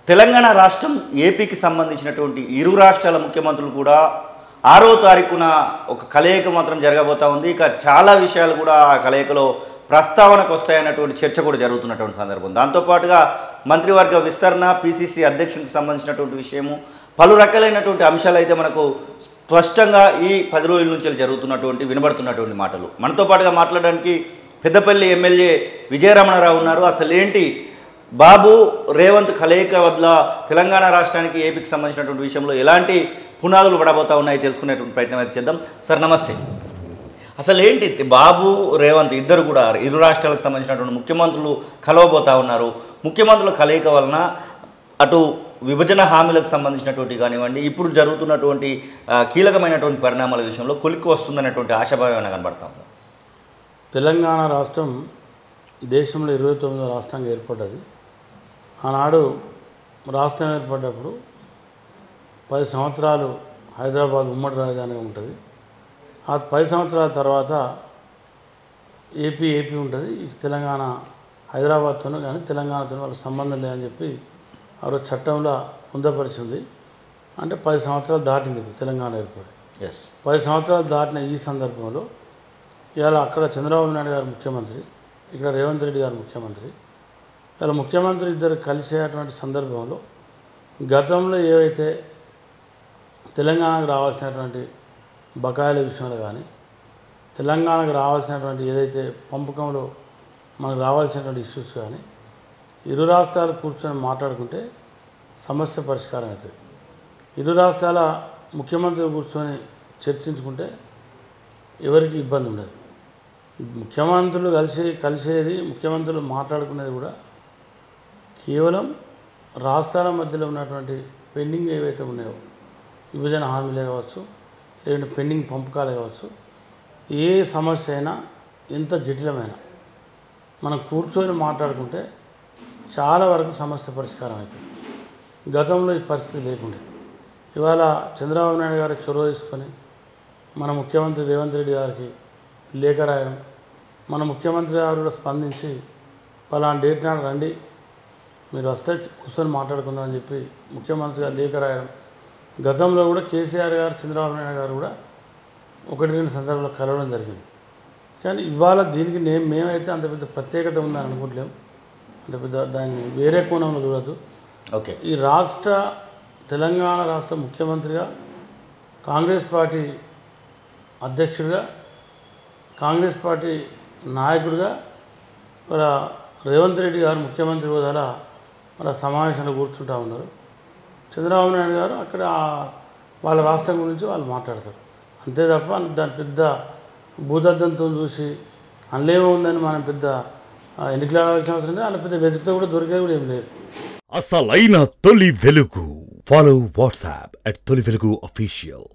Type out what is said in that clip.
తెలంగాణ రాష్ట్రం ఏపీకి సంబంధించినటువంటి ఇరు రాష్ట్రాల ముఖ్యమంత్రులు కూడా ఆరో తారీఖున ఒక కలయిక మాత్రం జరగబోతా ఉంది ఇక చాలా విషయాలు కూడా ఆ కలయికలో ప్రస్తావనకు వస్తాయన్నటువంటి చర్చ కూడా జరుగుతున్నటువంటి సందర్భం దాంతోపాటుగా మంత్రివర్గ విస్తరణ పిసిసి అధ్యక్షునికి సంబంధించినటువంటి విషయము పలు రకాలైనటువంటి అంశాలు అయితే మనకు స్పష్టంగా ఈ పది రోజుల నుంచి జరుగుతున్నటువంటి వినబడుతున్నటువంటి మాటలు మనతో పాటుగా మాట్లాడడానికి పెద్దపల్లి ఎమ్మెల్యే విజయరమణారావు ఉన్నారు అసలు ఏంటి బాబు రేవంత్ కలయిక వద్ద తెలంగాణ రాష్ట్రానికి ఏపీకి సంబంధించినటువంటి విషయంలో ఎలాంటి పునాదులు పడబోతా ఉన్నాయి తెలుసుకునేటువంటి ప్రయత్నం అయితే చేద్దాం సార్ నమస్తే అసలు ఏంటి బాబు రేవంత్ ఇద్దరు కూడా ఇరు రాష్ట్రాలకు సంబంధించినటువంటి ముఖ్యమంత్రులు కలవబోతా ఉన్నారు ముఖ్యమంత్రుల కలయిక వలన అటు విభజన హామీలకు సంబంధించినటువంటి కానివ్వండి ఇప్పుడు జరుగుతున్నటువంటి ఆ, కీలకమైనటువంటి పరిణామాల విషయంలో కొలిక్కి వస్తుందనేటువంటి ఆశాభావం ఏమైనా కనబడతా ఉంది తెలంగాణ రాష్ట్రం దేశంలో ఇరవై తొమ్మిదో రాష్ట్రంగా ఏర్పడ్డది ఆనాడు రాష్ట్రం ఏర్పడ్డప్పుడు పది సంవత్సరాలు హైదరాబాద్ ఉమ్మడి రాజధానిగా ఉంటుంది ఆ పది సంవత్సరాల తర్వాత ఏపీ ఏపీ ఉంటుంది ఈ తెలంగాణ హైదరాబాద్తోనూ కానీ తెలంగాణతో వాళ్ళకి సంబంధం లేదని చెప్పి ఆ రోజు చట్టంలో పొందపరిచింది అంటే పది సంవత్సరాలు దాటింది ఇప్పుడు తెలంగాణ ఏర్పడి ఎస్ పది సంవత్సరాలు దాటిన ఈ సందర్భంలో ఇవాళ అక్కడ చంద్రబాబు నాయుడు గారు ముఖ్యమంత్రి ఇక్కడ రేవంత్ రెడ్డి గారు ముఖ్యమంత్రి ఇవాళ ముఖ్యమంత్రి ఇద్దరు కలిసేటువంటి సందర్భంలో గతంలో ఏవైతే తెలంగాణకు రావాల్సినటువంటి బకాయిల విషయంలో కానీ తెలంగాణకు రావాల్సినటువంటి ఏదైతే పంపకంలో మనకు రావాల్సినటువంటి ఇష్యూస్ కానీ ఇరు రాష్ట్రాలు కూర్చొని మాట్లాడుకుంటే సమస్య పరిష్కారం అవుతుంది ఇరు రాష్ట్రాల ముఖ్యమంత్రులు కూర్చొని చర్చించుకుంటే ఎవరికి ఇబ్బంది ఉండదు ముఖ్యమంత్రులు కలిసి కలిసేది ముఖ్యమంత్రులు మాట్లాడుకునేది కూడా కేవలం రాష్ట్రాల మధ్యలో ఉన్నటువంటి పెండింగ్ ఏవైతే ఉన్నాయో విభజన హామీలే కావచ్చు లేదంటే పెండింగ్ పంపకాలే కావచ్చు ఏ సమస్య అయినా ఎంత జటిలమైన మనం కూర్చొని మాట్లాడుకుంటే చాలా వరకు సమస్య పరిష్కారం అవుతుంది గతంలో ఈ పరిస్థితి లేకుండే ఇవాళ చంద్రబాబు నాయుడు గారు చొరవ తీసుకొని మన ముఖ్యమంత్రి రేవంత్ రెడ్డి గారికి లేఖ రాయడం మన ముఖ్యమంత్రి గారు కూడా స్పందించి పలానా డేట్ నాడు రండి మీరు వస్తే కూర్చొని మాట్లాడుకుందాం అని చెప్పి ముఖ్యమంత్రి గారు లేఖ రాయడం గతంలో కూడా కేసీఆర్ గారు చంద్రబాబు నాయుడు గారు కూడా ఒకటి రెండు సందర్భాల్లో కలవడం జరిగింది కానీ ఇవాళ దీనికి నేను మేమైతే అంత పెద్ద ప్రత్యేకత ఉందని అనుకోవట్లేము అంటే పెద్ద దాన్ని వేరే కోణంలో చూడద్దు ఓకే ఈ రాష్ట్ర తెలంగాణ రాష్ట్ర ముఖ్యమంత్రిగా కాంగ్రెస్ పార్టీ అధ్యక్షుడిగా కాంగ్రెస్ పార్టీ నాయకుడిగా మన రేవంత్ రెడ్డి గారు ముఖ్యమంత్రి హోదాలో మన సమావేశంలో కూర్చుంటా ఉన్నారు చంద్రబాబు నాయుడు గారు అక్కడ ఆ- వాళ్ళ రాష్ట్రం గురించి వాళ్ళు మాట్లాడతారు అంతే తప్ప దాని పెద్ద భూతద్దంతో చూసి అందులో ఉందని మనం పెద్ద ఆ, ఎన్నికలు ఆడాల్సిన అవసరం లేదు వాళ్ళ పెద్ద వెతుకుతో కూడా దొరికేది కూడా ఏం లేదు అసలైన తొలి వెలుగు ఫాలో వాట్సాప్ అట్ తొలి వెలుగు అఫీషియల్